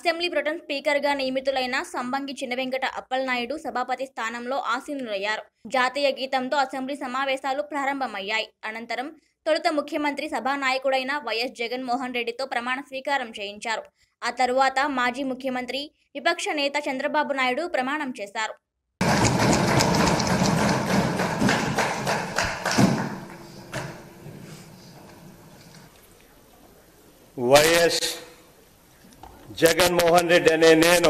assembly pro tem స్పీకర్గా నియమితులైన సంబంగి చిన్నవెంకట అప్పలనాయుడు సభాపతి స్థానంలో ఆసీనులయ్యారు జాతీయ గీతంతో అసెంబ్లీ సమావేశాలు ప్రారంభమయ్యాయి అనంతరం తొలుత ముఖ్యమంత్రి సభానాయకుడైన వైఎస్ జగన్మోహన్ రెడ్డితో ప్రమాణ స్వీకారం చేయించారు ఆ తరువాత మాజీ ముఖ్యమంత్రి విపక్ష నేత చంద్రబాబు నాయుడు ప్రమాణం చేశారు వైఎస్ జగన్మోహన్ రెడ్డి అనే నేను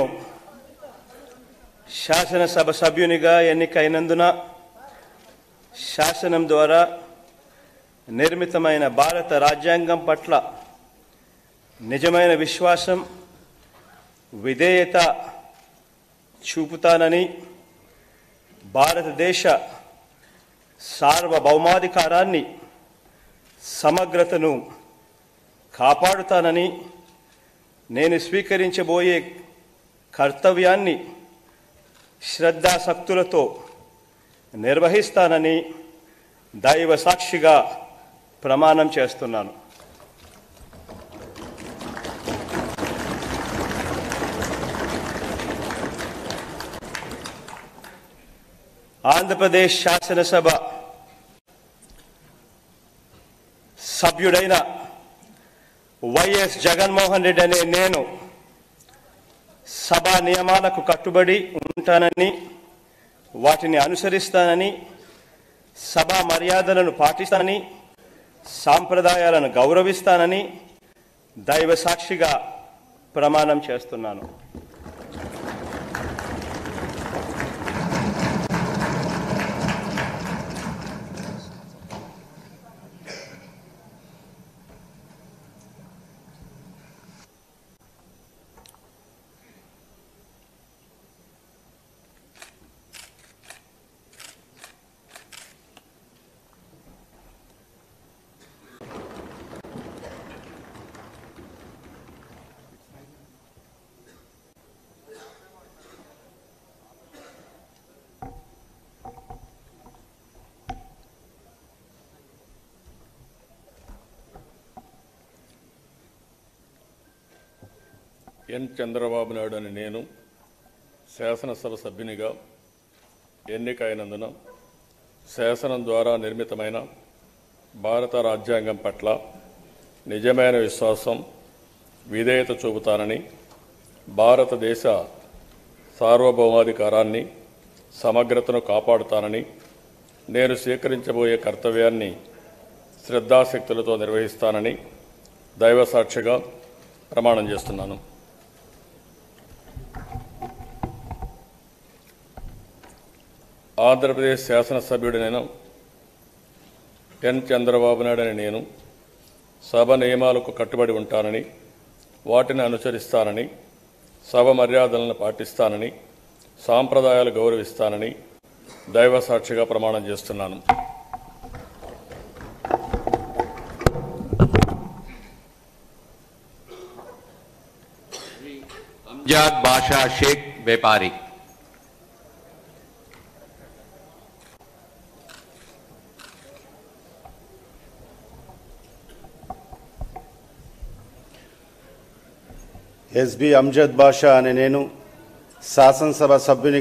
శాసనసభ సభ్యునిగా ఎన్నికైనందున శాసనం ద్వారా నిర్మితమైన భారత రాజ్యాంగం పట్ల నిజమైన విశ్వాసం విధేయత చూపుతానని భారతదేశ సార్వభౌమాధికారాన్ని సమగ్రతను కాపాడుతానని నేను స్వీకరించబోయే కర్తవ్యాన్ని శ్రద్ధాసక్తులతో నిర్వహిస్తానని దైవ సాక్షిగా ప్రమాణం చేస్తున్నాను ఆంధ్రప్రదేశ్ శాసనసభ సభ్యుడైన వైఎస్ జగన్మోహన్ రెడ్డి అనే నేను సభా నియమాలకు కట్టుబడి ఉంటానని వాటిని అనుసరిస్తానని సభా మర్యాదలను పాటిస్తానని సాంప్రదాయాలను గౌరవిస్తానని దైవ సాక్షిగా ప్రమాణం చేస్తున్నాను ఎన్ చంద్రబాబు నాయుడు అని నేను శాసనసభ సభ్యునిగా ఎన్నికైనందున శాసనం ద్వారా నిర్మితమైన భారత రాజ్యాంగం పట్ల నిజమైన విశ్వాసం విధేయత చూపుతానని భారతదేశ సార్వభౌమాధికారాన్ని సమగ్రతను కాపాడుతానని నేను స్వీకరించబోయే కర్తవ్యాన్ని శ్రద్ధాశక్తులతో నిర్వహిస్తానని దైవ సాక్షిగా ప్రమాణం చేస్తున్నాను ఆంధ్రప్రదేశ్ శాసనసభ్యుడినైన ఎన్ చంద్రబాబు నాయుడు అని నేను సభ నియమాలకు కట్టుబడి ఉంటానని వాటిని అనుసరిస్తానని సభ మర్యాదలను పాటిస్తానని సాంప్రదాయాలు గౌరవిస్తానని దైవ సాక్షిగా ప్రమాణం చేస్తున్నాను अमजद बादशाह शेख व्यापारी ఎస్బి అంజద్ బాషా అనే నేను శాసనసభ సభ్యుని